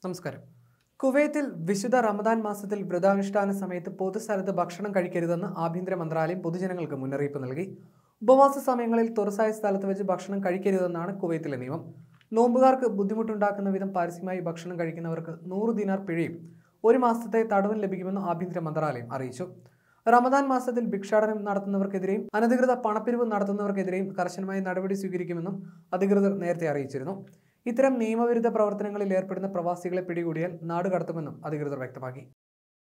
നമസ്കാരം കുവൈത്തിൽ വിശുദ്ധ റമദാൻ മാസത്തിൽ വ്രതാനുഷ്ഠാന സമയത്ത് പൊതുസ്ഥലത്ത് ഭക്ഷണം കഴിക്കരുതെന്ന് ആഭ്യന്തര മന്ത്രാലയം പൊതുജനങ്ങൾക്ക് മുന്നറിയിപ്പ് നൽകി ഉപവാസ സമയങ്ങളിൽ തുറസായ സ്ഥലത്ത് വെച്ച് ഭക്ഷണം കഴിക്കരുതെന്നാണ് കുവൈത്തിലെ നിയമം നോമ്പുകാർക്ക് ബുദ്ധിമുട്ടുണ്ടാക്കുന്ന വിധം പരസ്യമായി ഭക്ഷണം കഴിക്കുന്നവർക്ക് നൂറ് ദിനാർ പിഴയും ഒരു മാസത്തെ തടവും ലഭിക്കുമെന്ന് ആഭ്യന്തര മന്ത്രാലയം അറിയിച്ചു റമദാൻ മാസത്തിൽ ഭിക്ഷാടനം നടത്തുന്നവർക്കെതിരെയും അനധികൃത പണപ്പിരിവ് നടത്തുന്നവർക്കെതിരെയും കർശനമായ നടപടി സ്വീകരിക്കുമെന്നും അധികൃതർ നേരത്തെ അറിയിച്ചിരുന്നു ഇത്തരം നിയമവിരുദ്ധ പ്രവർത്തനങ്ങളിൽ ഏർപ്പെടുന്ന പ്രവാസികളെ പിടികൂടിയാൽ നാടുകടത്തുമെന്നും അധികൃതർ വ്യക്തമാക്കി